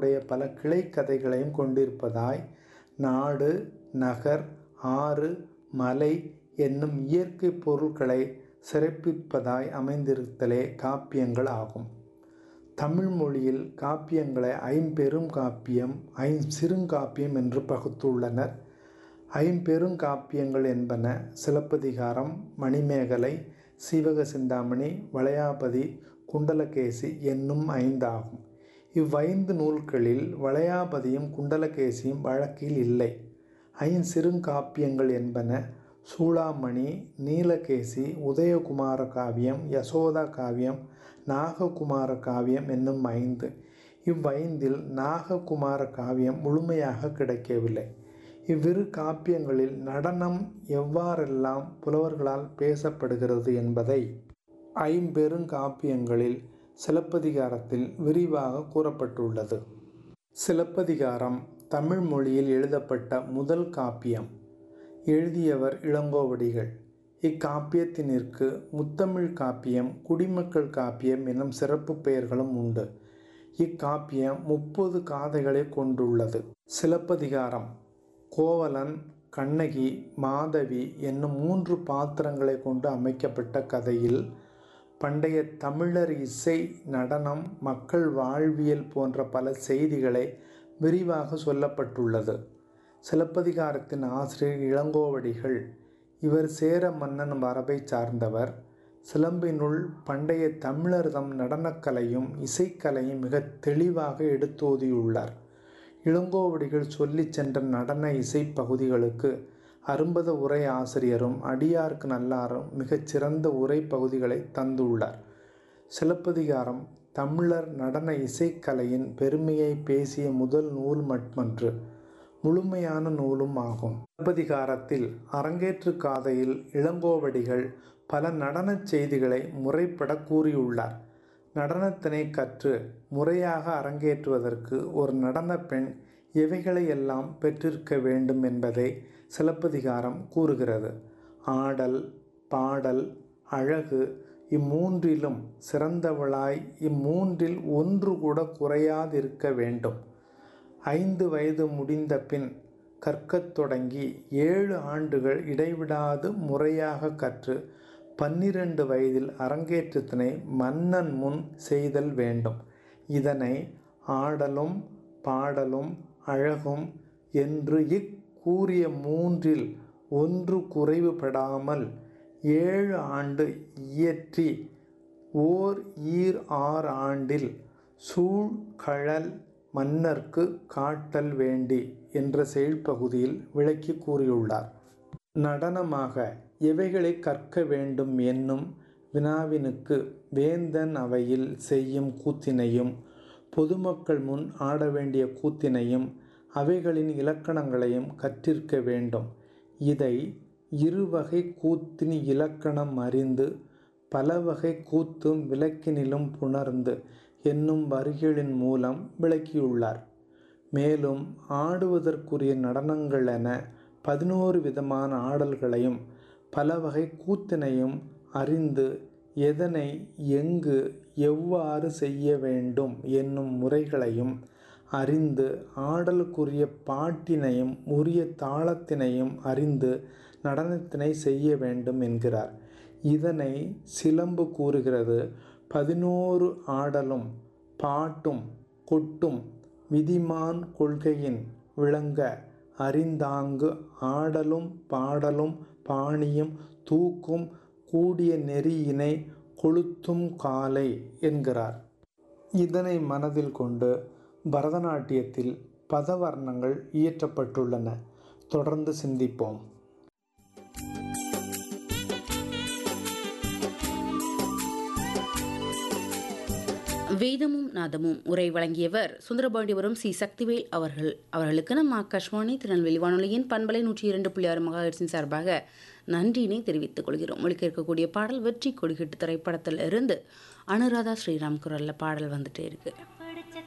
தொடர்புடைய பல கிளைக்கதைகளையும் கொண்டிருப்பதாய் நாடு நகர் ஆறு மலை என்னும் இயற்கை பொருட்களை சிறப்பிப்பதாய் அமைந்திருத்தலே காப்பியங்கள் ஆகும் தமிழ் மொழியில் காப்பியங்களை ஐம்பெரும் காப்பியம் ஐஞ்சிறுங்காப்பியம் என்று பகுத்துள்ளனர் ஐம்பெருங்காப்பியங்கள் என்பன சிலப்பதிகாரம் மணிமேகலை சீவக சிந்தாமணி வளையாபதி குண்டலகேசி என்னும் ஐந்தாகும் இவ்வைந்து நூல்களில் வளையாபதியும் குண்டலகேசியும் வழக்கில் இல்லை ஐஞ்சிறுங்காப்பியங்கள் என்பன சூளாமணி நீலகேசி உதயகுமார காவியம் யசோதா காவியம் நாககுமார காவியம் என்னும் ஐந்து இவ்வைந்தில் நாககுமார காவியம் முழுமையாக கிடைக்கவில்லை இவ்விரு காப்பியங்களில் நடனம் எவ்வாறெல்லாம் புலவர்களால் பேசப்படுகிறது என்பதை ஐம்பெருங்காப்பியங்களில் சிலப்பதிகாரத்தில் விரிவாக கூறப்பட்டுள்ளது சிலப்பதிகாரம் தமிழ் மொழியில் எழுதப்பட்ட முதல் காப்பியம் எழுதியவர் இளங்கோவடிகள் இக்காப்பியத்தினிற்கு முத்தமிழ் காப்பியம் குடிமக்கள் காப்பியம் எனும் சிறப்பு பெயர்களும் உண்டு இக்காப்பியம் முப்பது காதைகளை கொண்டுள்ளது சிலப்பதிகாரம் கோவலன் கண்ணகி மாதவி என்னும் மூன்று பாத்திரங்களை கொண்டு அமைக்கப்பட்ட கதையில் பண்டைய தமிழர் இசை நடனம் மக்கள் வாழ்வியல் போன்ற பல செய்திகளை விரிவாக சொல்லப்பட்டுள்ளது சிலப்பதிகாரத்தின் ஆசிரியர் இளங்கோவடிகள் இவர் சேர மன்னன் மரபை சார்ந்தவர் சிலம்பினுள் பண்டைய தமிழர்தம் நடனக்கலையும் இசைக்கலையும் மிக தெளிவாக எடுத்தோதியுள்ளார் இளங்கோவடிகள் சொல்லிச் சென்ற நடன இசை பகுதிகளுக்கு அரும்பத உரை ஆசிரியரும் அடியார்க்கு நல்லாரும் மிகச்சிறந்த உரை பகுதிகளை தந்துள்ளார் சிலப்பதிகாரம் தமிழர் நடன இசைக்கலையின் பெருமையை பேசிய முதல் நூல் மட்டுமன்று முழுமையான நூலும் ஆகும் சிலப்பதிகாரத்தில் அரங்கேற்று காதையில் இளங்கோவடிகள் பல நடனச் செய்திகளை முறைப்பட கூறியுள்ளார் நடனத்தினை கற்று முறையாக அரங்கேற்றுவதற்கு ஒரு நடன பெண் எவைகளையெல்லாம் பெற்றிருக்க வேண்டும் என்பதை சிலப்பதிகாரம் கூறுகிறது ஆடல் பாடல் அழகு இம்மூன்றிலும் சிறந்தவளாய் இம்மூன்றில் ஒன்று கூட குறையாதிருக்க வேண்டும் ஐந்து வயது முடிந்த பின் கற்கத் தொடங்கி ஏழு ஆண்டுகள் இடைவிடாது முறையாக கற்று பன்னிரண்டு வயதில் அரங்கேற்றத்தினை மன்னன் முன் செய்தல் வேண்டும் இதனை ஆடலும் பாடலும் அழகும் என்று இக்கூறிய மூன்றில் ஒன்று குறைவுபடாமல் ஏழு ஆண்டு இயற்றி ஓர் ஈர் ஆறு ஆண்டில் சூழ்கழல் மன்னர்க்கு காட்டல் வேண்டி என்ற செயல்பகுதியில் விளக்கி கூறியுள்ளார் நடனமாக எவைகளை கற்க வேண்டும் என்னும் வினாவினுக்கு வேந்தன் அவையில் செய்யும் கூத்தினையும் பொதுமக்கள் முன் ஆட வேண்டிய கூத்தினையும் அவைகளின் இலக்கணங்களையும் கற்றிருக்க வேண்டும் இதை இருவகை கூத்தின் இலக்கணம் அறிந்து பல வகை கூத்தும் விளக்கினிலும் புணர்ந்து என்னும் வரிகளின் மூலம் விளக்கியுள்ளார் மேலும் ஆடுவதற்குரிய நடனங்கள் என பதினோரு விதமான ஆடல்களையும் பல வகை கூத்தினையும் அறிந்து எதனை எங்கு எவ்வாறு செய்ய வேண்டும் என்னும் முறைகளையும் அறிந்து ஆடலுக்குரிய பாட்டினையும் உரிய தாளத்தினையும் அறிந்து நடனத்தினை செய்ய வேண்டும் என்கிறார் இதனை சிலம்பு கூறுகிறது பதினோரு ஆடலும் பாட்டும் கொட்டும் விதிமான் கொள்கையின் விளங்க அறிந்தாங்கு ஆடலும் பாடலும் பாணியும் தூக்கும் கூடிய நெறியினை கொளுத்தும் காலை என்கிறார் இதனை மனதில் கொண்டு பரதநாட்டியத்தில் பதவர்ணங்கள் இயற்றப்பட்டுள்ளன தொடர்ந்து சிந்திப்போம் வேதமும் நாதமும் உரை வழங்கியவர் சுந்தரபாண்டியபுரம் சி சக்திவேல் அவர்கள் அவர்களுக்கு நம் ஆகாஷ்வாணி திருநெல்வேலி வானொலியின் பண்பலை நூற்றி இரண்டு புள்ளி ஆறு மகாஹெர்ட்ஸின் சார்பாக நன்றியினை தெரிவித்துக் கொள்கிறோம் ஒழிக்க இருக்கக்கூடிய பாடல் வெற்றி கொடிகிட்டு திரைப்படத்தில் இருந்து அனுராதா ஸ்ரீராம் குரல்ல பாடல் வந்துட்டே இருக்கு